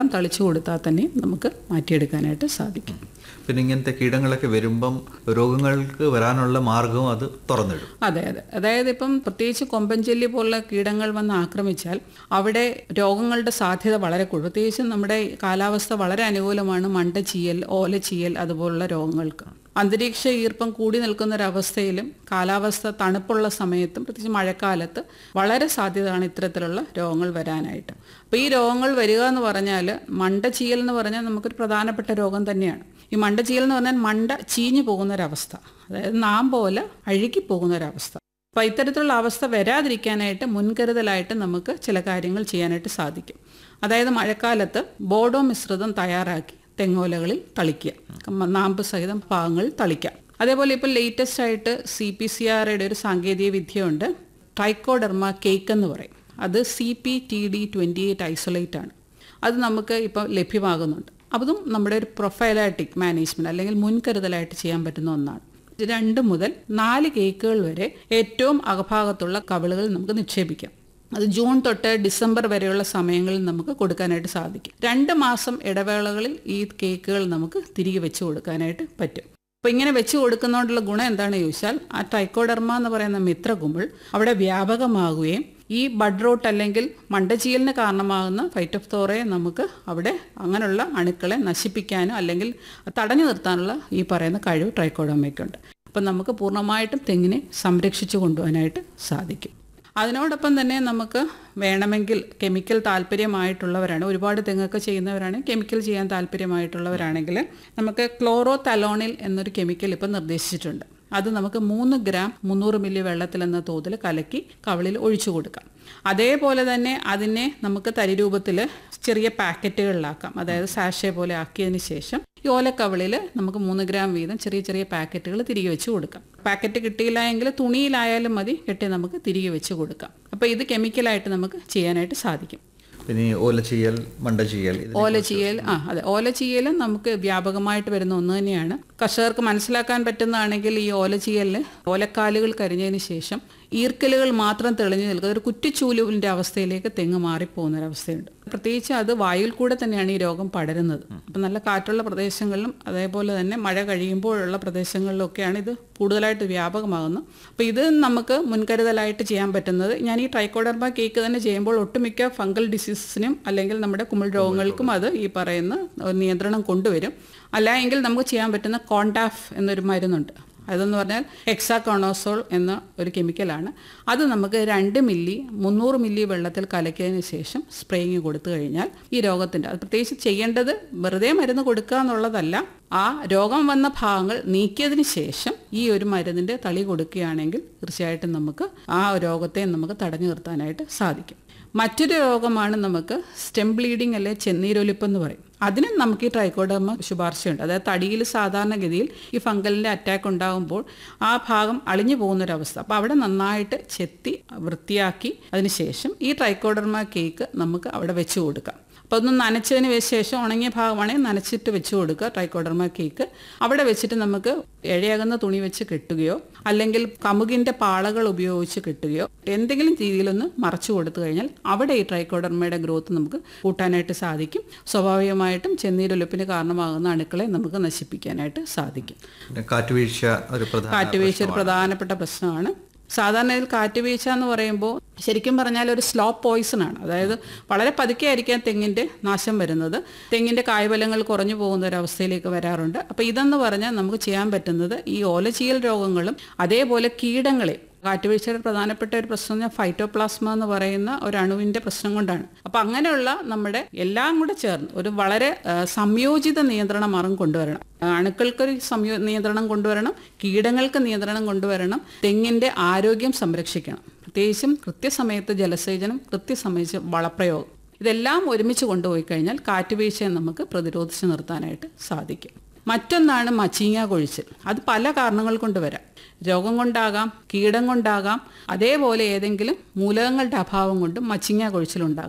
തളിച്ചു കൊടുത്താൽ തന്നെ നമുക്ക് മാറ്റിയെടുക്കാനായിട്ട് സാധിക്കും പിന്നെ ഇങ്ങനത്തെ കീടങ്ങളൊക്കെ വരുമ്പം രോഗങ്ങൾക്ക് വരാനുള്ള മാർഗവും അത് തുറന്നിടും അതെ അതെ അതായത് ഇപ്പം പ്രത്യേകിച്ച് കൊമ്പൻചെല്ലി പോലുള്ള കീടങ്ങൾ വന്ന് ആക്രമിച്ചാൽ അവിടെ രോഗങ്ങളുടെ സാധ്യത വളരെ കൂടുതൽ പ്രത്യേകിച്ചും നമ്മുടെ കാലാവസ്ഥ വളരെ അനുകൂലമാണ് മണ്ട ചീയൽ ഓല ചീയൽ അതുപോലുള്ള രോഗങ്ങൾക്ക് അന്തരീക്ഷ ഈർപ്പം കൂടി നിൽക്കുന്ന ഒരവസ്ഥയിലും കാലാവസ്ഥ തണുപ്പുള്ള സമയത്തും പ്രത്യേകിച്ച് മഴക്കാലത്ത് വളരെ സാധ്യതയാണ് ഇത്തരത്തിലുള്ള രോഗങ്ങൾ വരാനായിട്ട് അപ്പോൾ ഈ രോഗങ്ങൾ വരിക എന്ന് പറഞ്ഞാൽ മണ്ട ചീയൽ എന്ന് പറഞ്ഞാൽ നമുക്കൊരു പ്രധാനപ്പെട്ട രോഗം തന്നെയാണ് ഈ മണ്ട ചീയൽ എന്ന് പറഞ്ഞാൽ മണ്ട ചീഞ്ഞു പോകുന്ന ഒരവസ്ഥ അതായത് നാം പോലെ അഴുകി പോകുന്ന ഒരവസ്ഥ അപ്പോൾ ഇത്തരത്തിലുള്ള അവസ്ഥ വരാതിരിക്കാനായിട്ട് മുൻകരുതലായിട്ട് നമുക്ക് ചില കാര്യങ്ങൾ ചെയ്യാനായിട്ട് സാധിക്കും അതായത് മഴക്കാലത്ത് ബോഡോ മിശ്രിതം തയ്യാറാക്കി തെങ്ങോലകളിൽ തളിക്കുക നാമ്പ് സഹിതം ഭാഗങ്ങൾ തളിക്കാം അതേപോലെ ഇപ്പോൾ ലേറ്റസ്റ്റ് ആയിട്ട് സി പി സി ആറുടെ ഒരു സാങ്കേതിക വിദ്യയുണ്ട് ട്രൈക്കോഡെർമ കേക്ക് എന്ന് പറയും അത് C P T D twenty eight isolate ആണ് അത് നമുക്ക് ഇപ്പോൾ ലഭ്യമാകുന്നുണ്ട് അതും നമ്മുടെ ഒരു പ്രൊഫൈലാറ്റിക് മാനേജ്മെന്റ് അല്ലെങ്കിൽ മുൻകരുതലായിട്ട് ചെയ്യാൻ പറ്റുന്ന ഒന്നാണ് രണ്ട് മുതൽ നാല് കേക്കുകൾ വരെ ഏറ്റവും അകഭാഗത്തുള്ള കവിളുകൾ നമുക്ക് നിക്ഷേപിക്കാം അത് ജൂൺ തൊട്ട് ഡിസംബർ വരെയുള്ള സമയങ്ങളിൽ നമുക്ക് കൊടുക്കാനായിട്ട് സാധിക്കും രണ്ട് മാസം ഇടവേളകളിൽ ഈ കേക്കുകൾ നമുക്ക് തിരികെ വെച്ച് കൊടുക്കാനായിട്ട് പറ്റും അപ്പോൾ ഇങ്ങനെ വെച്ച് കൊടുക്കുന്നതുകൊണ്ടുള്ള ഗുണം എന്താണെന്ന് ചോദിച്ചാൽ ആ ടൈക്കോഡർമ എന്ന് പറയുന്ന മിത്രകുമിൾ അവിടെ വ്യാപകമാകുകയും ഈ ബഡ് റോട്ട് അല്ലെങ്കിൽ മണ്ടചീയലിന് കാരണമാകുന്ന ഫൈറ്റോഫ്തോറയെ നമുക്ക് അവിടെ അങ്ങനെയുള്ള അണുക്കളെ നശിപ്പിക്കാനോ അല്ലെങ്കിൽ തടഞ്ഞു നിർത്താനുള്ള ഈ പറയുന്ന കഴിവ് ട്രൈക്കോഡർമയ്ക്കുണ്ട് അപ്പം നമുക്ക് പൂർണ്ണമായിട്ടും തെങ്ങിനെ സംരക്ഷിച്ചു കൊണ്ടുപോകാനായിട്ട് സാധിക്കും അതിനോടൊപ്പം തന്നെ നമുക്ക് വേണമെങ്കിൽ കെമിക്കൽ താല്പര്യമായിട്ടുള്ളവരാണ് ഒരുപാട് തെങ്ങൊക്കെ ചെയ്യുന്നവരാണ് കെമിക്കൽ ചെയ്യാൻ താല്പര്യമായിട്ടുള്ളവരാണെങ്കിൽ നമുക്ക് ക്ലോറോ തലോണിൽ എന്നൊരു കെമിക്കൽ ഇപ്പം നിർദ്ദേശിച്ചിട്ടുണ്ട് അത് നമുക്ക് മൂന്ന് ഗ്രാം മുന്നൂറ് മില്ലി വെള്ളത്തിൽ എന്ന തോതിൽ കലക്കി കവളിൽ ഒഴിച്ചു കൊടുക്കാം അതേപോലെ തന്നെ അതിനെ നമുക്ക് തരി രൂപത്തിൽ ചെറിയ പാക്കറ്റുകളിലാക്കാം അതായത് സാഷെ പോലെ ആക്കിയതിന് ശേഷം ഈ ഓലക്കവളിൽ നമുക്ക് മൂന്ന് ഗ്രാം വീതം ചെറിയ ചെറിയ പാക്കറ്റുകൾ തിരികെ വെച്ച് കൊടുക്കാം പാക്കറ്റ് കിട്ടിയില്ല എങ്കിൽ തുണിയിലായാലും മതി കെട്ടി നമുക്ക് തിരികെ വെച്ച് കൊടുക്കാം അപ്പോൾ ഇത് കെമിക്കലായിട്ട് നമുക്ക് ചെയ്യാനായിട്ട് സാധിക്കും പിന്നെ ഈ ഓലച്ചീയൽ മണ്ടചീയൽ ഇതിനെ ഓലചീയൽ ആ അതെ ഓലചീയലും നമുക്ക് വ്യാപകമായിട്ട് വരുന്ന ഒന്ന് തന്നെയാണ് കർഷകർക്ക് മനസ്സിലാക്കാൻ പറ്റുന്നതാണെങ്കിൽ ഈ ഓലചീയലിന് ഓലക്കാലുകൾ കരിഞ്ഞതിന് ശേഷം ഈർക്കലുകൾ മാത്രം തെളിഞ്ഞു നിൽക്കുന്ന ഒരു കുറ്റിച്ചൂലുവിൻ്റെ അവസ്ഥയിലേക്ക് തെങ്ങ് മാറിപ്പോകുന്ന ഒരവസ്ഥയുണ്ട് പ്രത്യേകിച്ച് അത് വായുവിൽ കൂടെ തന്നെയാണ് ഈ രോഗം പടരുന്നത് അപ്പം നല്ല കാറ്റുള്ള പ്രദേശങ്ങളിലും അതേപോലെ തന്നെ മഴ കഴിയുമ്പോഴുള്ള പ്രദേശങ്ങളിലൊക്കെയാണ് ഇത് കൂടുതലായിട്ട് വ്യാപകമാകുന്നത് അപ്പോൾ ഇത് നമുക്ക് മുൻകരുതലായിട്ട് ചെയ്യാൻ പറ്റുന്നത് ഞാൻ ഈ ട്രൈക്കോഡർമ കേക്ക് തന്നെ ചെയ്യുമ്പോൾ ഒട്ടുമിക്ക ഫംഗൽ ഡിസീസസിനും അല്ലെങ്കിൽ നമ്മുടെ കുമിൾ രോഗങ്ങൾക്കും അത് ഈ പറയുന്ന ഒരു നിയന്ത്രണം കൊണ്ടുവരും അല്ല എങ്കിൽ നമുക്ക് ചെയ്യാൻ പറ്റുന്ന കോണ്ടാഫ് എന്നൊരു മരുന്നുണ്ട് അതെന്ന് പറഞ്ഞാൽ ഹെക്സാകോണോസോൾ എന്ന ഒരു കെമിക്കലാണ് അത് നമുക്ക് രണ്ട് മില്ലി മുന്നൂറ് മില്ലി വെള്ളത്തിൽ കലക്കിയതിന് ശേഷം സ്പ്രേയിങ് കൊടുത്തു കഴിഞ്ഞാൽ ഈ രോഗത്തിൻ്റെ അത് പ്രത്യേകിച്ച് ചെയ്യേണ്ടത് വെറുതെ മരുന്ന് കൊടുക്കുക എന്നുള്ളതല്ല ആ രോഗം വന്ന ഭാഗങ്ങൾ നീക്കിയതിന് ശേഷം ഈ ഒരു മരുന്നിൻ്റെ തളി കൊടുക്കുകയാണെങ്കിൽ തീർച്ചയായിട്ടും നമുക്ക് ആ രോഗത്തെ നമുക്ക് തടഞ്ഞു നിർത്താനായിട്ട് സാധിക്കും മറ്റൊരു രോഗമാണ് നമുക്ക് സ്റ്റെം ബ്ലീഡിംഗ് അല്ലെ ചെന്നീരൊലിപ്പ് എന്ന് പറയും അതിനും നമുക്ക് ഈ ട്രൈക്കോഡർമ ശുപാർശയുണ്ട് അതായത് തടിയിൽ സാധാരണഗതിയിൽ ഈ ഫംഗലിൻ്റെ അറ്റാക്ക് ഉണ്ടാകുമ്പോൾ ആ ഭാഗം അളിഞ്ഞു പോകുന്നൊരവസ്ഥ അപ്പോൾ അവിടെ നന്നായിട്ട് ചെത്തി വൃത്തിയാക്കി അതിനുശേഷം ഈ ട്രൈക്കോഡർമ കേക്ക് നമുക്ക് അവിടെ വെച്ച് കൊടുക്കാം അപ്പോൾ ഒന്ന് നനച്ചതിന് ശേഷം ഉണങ്ങിയ ഭാഗമാണെങ്കിൽ നനച്ചിട്ട് വെച്ച് കൊടുക്കുക ട്രൈക്കോഡർമ കേക്ക് അവിടെ വെച്ചിട്ട് നമുക്ക് ഇഴയകുന്ന തുണി വെച്ച് കെട്ടുകയോ അല്ലെങ്കിൽ കമുകിൻ്റെ പാളകൾ ഉപയോഗിച്ച് കെട്ടുകയോ എന്തെങ്കിലും രീതിയിലൊന്ന് മറച്ചു കൊടുത്തു കഴിഞ്ഞാൽ അവിടെ ഈ ട്രൈക്കോഡർമയുടെ ഗ്രോത്ത് നമുക്ക് കൂട്ടാനായിട്ട് സാധിക്കും സ്വാഭാവികമായിട്ടും ചെന്നീരൊലിപ്പിന് കാരണമാകുന്ന അണുക്കളെ നമുക്ക് നശിപ്പിക്കാനായിട്ട് സാധിക്കും പിന്നെ കാറ്റുവീഴ്ച ഒരു പ്രധാന കാറ്റുവീഴ്ച ഒരു പ്രധാനപ്പെട്ട പ്രശ്നമാണ് സാധാരണ ഇതിൽ കാറ്റുവീഴ്ച എന്ന് പറയുമ്പോൾ ശരിക്കും പറഞ്ഞാൽ ഒരു സ്ലോ പോയിസൺ ആണ് അതായത് വളരെ പതുക്കെ ആയിരിക്കാം തെങ്ങിൻ്റെ നാശം വരുന്നത് തെങ്ങിൻ്റെ കായ്ഫലങ്ങൾ കുറഞ്ഞു പോകുന്ന ഒരു അവസ്ഥയിലേക്ക് വരാറുണ്ട് അപ്പോൾ ഇതെന്ന് പറഞ്ഞാൽ നമുക്ക് ചെയ്യാൻ പറ്റുന്നത് ഈ ഓലചീയൽ രോഗങ്ങളും അതേപോലെ കീടങ്ങളെ കാറ്റുവീഴ്ചയുടെ പ്രധാനപ്പെട്ട ഒരു പ്രശ്നം എന്ന് ഫൈറ്റോപ്ലാസ്മ എന്ന് പറയുന്ന ഒരു അണുവിൻ്റെ പ്രശ്നം കൊണ്ടാണ് അപ്പം അങ്ങനെയുള്ള നമ്മുടെ എല്ലാം കൂടെ ചേർന്ന് ഒരു വളരെ ആ, സംയോജിത നിയന്ത്രണ മാർഗം കൊണ്ടുവരണം അണുക്കൾക്കൊരു സംയോ നിയന്ത്രണം കൊണ്ടുവരണം കീടങ്ങൾക്ക് നിയന്ത്രണം കൊണ്ടുവരണം തെങ്ങിൻ്റെ ആരോഗ്യം സംരക്ഷിക്കണം പ്രത്യേകിച്ചും കൃത്യസമയത്ത് ജലസേചനം കൃത്യസമയത്ത് വളപ്രയോഗം ഇതെല്ലാം ഒരുമിച്ച് കൊണ്ടുപോയി കഴിഞ്ഞാൽ കാറ്റുവീഴ്ചയെ നമുക്ക് പ്രതിരോധിച്ച് നിർത്താനായിട്ട് സാധിക്കും മറ്റൊന്നാണ് മച്ചീങ്ങ കൊഴിച്ചിൽ അത് പല കാരണങ്ങൾ കൊണ്ട് വരാം രോഗം കൊണ്ടാകാം കീടം കൊണ്ടാകാം അതേപോലെ ഏതെങ്കിലും മൂലകങ്ങളുടെ അഭാവം കൊണ്ടും മച്ചിങ്ങ കൊഴിച്ചിലുണ്ടാകാം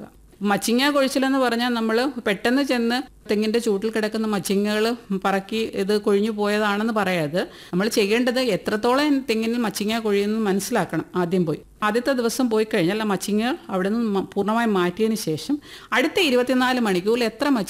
മച്ചിങ്ങ കൊഴിച്ചിലെന്ന് പറഞ്ഞാൽ നമ്മൾ പെട്ടെന്ന് ചെന്ന് തെങ്ങിൻ്റെ ചൂട്ടിൽ കിടക്കുന്ന മച്ചിങ്ങകൾ പറക്കി ഇത് കൊഴിഞ്ഞു പോയതാണെന്ന് പറയാത് നമ്മൾ ചെയ്യേണ്ടത് എത്രത്തോളം തെങ്ങിന് മച്ചിങ്ങ കൊഴിയുന്നു മനസ്സിലാക്കണം ആദ്യം പോയി ആദ്യത്തെ ദിവസം പോയി കഴിഞ്ഞാൽ ആ മച്ചിങ്ങ അവിടെ നിന്ന് മ- പൂർണ്ണമായും മാറ്റിയതിന് ശേഷം അടുത്ത ഇരുപത്തിനാല് മണിക്കൂറിൽ എത്ര മച്ചിങ്ങ